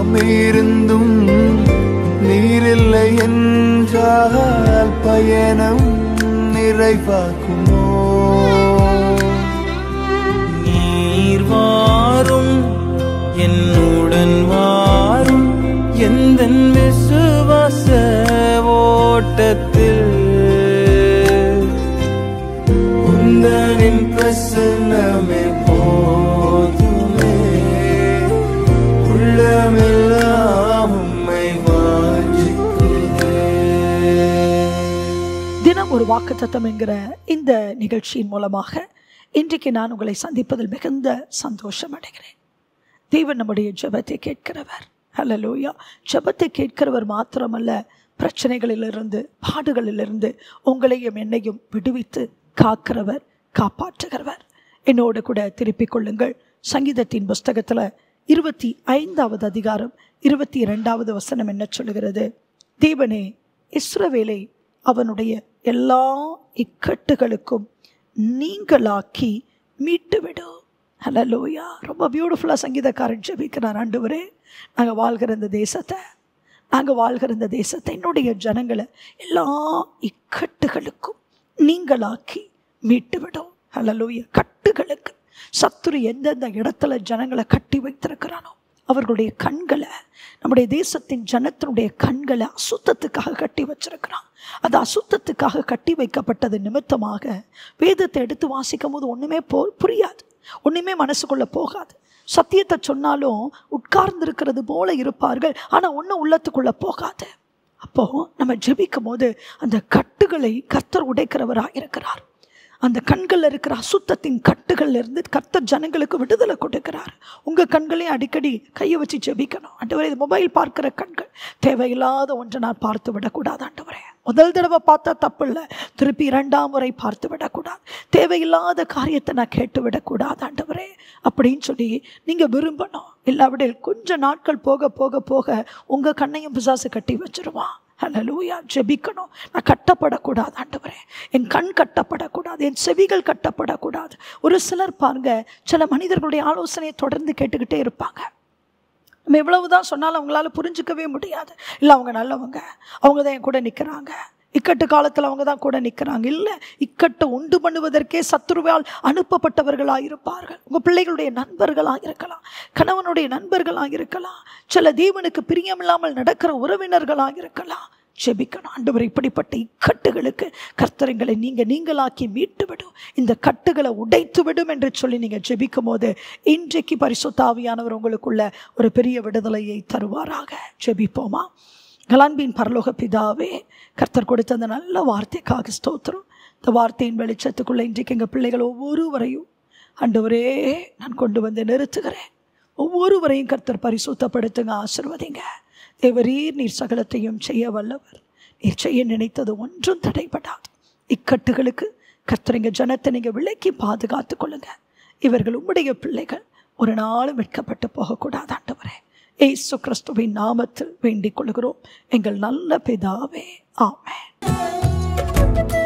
எல்லாம் இருந்தும் நீரில்லை என்றால் பயணம் நிறைவாக்குமோ நீர் வாரும் என்னுடன் வாரும் எந்த விசுவாச ஓட்டத்தில் உந்தனின் பிரசன்னமே போதுமே உள்ளமெல்லாம் உம்மை வாஞ்சிக்கிறேன் தினம் ஒரு வாக்குத்தத்தம் என்கிற இந்த நிகழ்ச்சியின் மூலமாக இன்றைக்கு நான் உங்களை சந்திப்பதில் மிகுந்த சந்தோஷம் அடைகிறேன் தேவன் நம்முடைய ஜெபத்தை கேட்கிறவர் ஹalleluya ஜெபத்தை கேட்கிறவர் மாத்திரமல்ல பிரச்சனைகளிலிருந்து பாடுகளிலிருந்து உங்களையும் என்னையும் விடுவித்து காக்கிறவர் காப்பாற்றுகிறவர் என்னோடு கூட திருப்பிக் கொள்ளுங்கள் சங்கீதத்தின் புஸ்தகத்தில் இருபத்தி ஐந்தாவது அதிகாரம் இருபத்தி இரண்டாவது வசனம் என்ன சொல்லுகிறது தேவனே இஸ்ரவேலை அவனுடைய எல்லா இக்கட்டுகளுக்கும் நீங்களாக்கி மீட்டுவிடும் ஹலலோயா ரொம்ப பியூட்டிஃபுல்லாக சங்கீதக்காரன் ஜெபிக்கிறார் ஆண்டவரே நாங்கள் வாழ்கிற இந்த தேசத்தை நாங்கள் வாழ்கிற இந்த தேசத்தை என்னுடைய ஜனங்களை எல்லா இக்கட்டுகளுக்கும் நீங்களாக்கி மீட்டுவிடும் ஹலலோயா கட்டுகளுக்கு சத்துரு எந்தெந்த இடத்துல ஜனங்களை கட்டி வைத்திருக்கிறானோ அவர்களுடைய கண்களை நம்முடைய தேசத்தின் ஜனத்தினுடைய கண்களை அசுத்தத்துக்காக கட்டி வச்சிருக்கிறான் அது அசுத்தத்துக்காக கட்டி வைக்கப்பட்டது நிமித்தமாக வேதத்தை எடுத்து வாசிக்கும் போது ஒன்றுமே போ புரியாது ஒன்றுமே மனசுக்குள்ளே போகாது சத்தியத்தை சொன்னாலும் உட்கார்ந்திருக்கிறது போல இருப்பார்கள் ஆனால் ஒன்றும் உள்ளத்துக்குள்ளே போகாது அப்போது நம்ம ஜெபிக்கும் போது அந்த கட்டுகளை கர்த்தர் உடைக்கிறவராக இருக்கிறார் அந்த கண்களில் இருக்கிற அசுத்தத்தின் கட்டுகள்ல இருந்து கர்த்தர் ஜனங்களுக்கு விடுதலை கொடுக்கிறார் உங்கள் கண்களையும் அடிக்கடி கையை வச்சு ஜெபிக்கணும் ஆண்டவரே இது மொபைல் பார்க்கிற கண்கள் தேவையில்லாத ஒன்றை நான் பார்த்து விடக்கூடாது ஆண்டவரே முதல் தடவை பார்த்தா தப்பு இல்லை திருப்பி இரண்டாம் முறை பார்த்து விடக்கூடாது தேவையில்லாத காரியத்தை நான் கேட்டு விடக்கூடாது ஆண்டவரே அப்படின்னு சொல்லி நீங்கள் விரும்பணும் இல்லாவிடில் கொஞ்ச நாட்கள் போக போக போக உங்கள் கண்ணையும் பிசாசு கட்டி வச்சிருவான் ஹலலூயா ஜெபிக்கணும் நான் கட்டப்படக்கூடாது ஆண்டவரே என் கண் கட்டப்படக்கூடாது என் செவிகள் கட்டப்படக்கூடாது ஒரு சிலர் பாருங்க சில மனிதர்களுடைய ஆலோசனையை தொடர்ந்து கேட்டுக்கிட்டே இருப்பாங்க நம்ம எவ்வளவுதான் சொன்னாலும் அவங்களால புரிஞ்சுக்கவே முடியாது இல்லை அவங்க நல்லவங்க அவங்க தான் என் கூட நிற்கிறாங்க இக்கட்டு காலத்தில் அவங்க தான் கூட நிற்கிறாங்க இல்லை இக்கட்டை உண்டு பண்ணுவதற்கே சத்துருவால் அனுப்பப்பட்டவர்களாக இருப்பார்கள் உங்கள் பிள்ளைகளுடைய நண்பர்களாக இருக்கலாம் கணவனுடைய நண்பர்களாக இருக்கலாம் சில தேவனுக்கு பிரியமில்லாமல் நடக்கிற உறவினர்களாக இருக்கலாம் ஜெபிக்கணும் ஆண்டவர் இப்படிப்பட்ட இக்கட்டுகளுக்கு கர்த்தரங்களை நீங்கள் நீங்களாக்கி மீட்டு விடும் இந்த கட்டுகளை உடைத்து விடும் என்று சொல்லி நீங்கள் ஜெபிக்கும் போது இன்றைக்கு பரிசுத்தாவியானவர் உங்களுக்குள்ள ஒரு பெரிய விடுதலையை தருவாராக ஜெபிப்போமா கலான்பின் பரலோக பிதாவே கர்த்தர் கொடுத்த அந்த நல்ல வார்த்தைக்காக ஸ்தோத்திரம் இந்த வார்த்தையின் வெளிச்சத்துக்குள்ள இன்றைக்கு எங்கள் பிள்ளைகள் ஒவ்வொருவரையும் ஆண்டவரே நான் கொண்டு வந்து நிறுத்துகிறேன் ஒவ்வொருவரையும் கர்த்தர் பரிசுத்தப்படுத்துங்க ஆசிர்வதிங்க தேவரீர் நீர் சகலத்தையும் செய்ய வல்லவர் நீர் செய்ய நினைத்தது ஒன்றும் தடைபடாது இக்கட்டுகளுக்கு கர்த்தரிங்க ஜனத்தை நீங்கள் விலக்கி பாதுகாத்து கொள்ளுங்க இவர்கள் உம்முடைய பிள்ளைகள் ஒரு நாளும் வெட்கப்பட்டு போகக்கூடாது ஆண்டவரே ஏசு கிறிஸ்துவின் நாமத்தில் வேண்டிக் கொள்கிறோம் எங்கள் நல்ல பிதாவே ஆமென்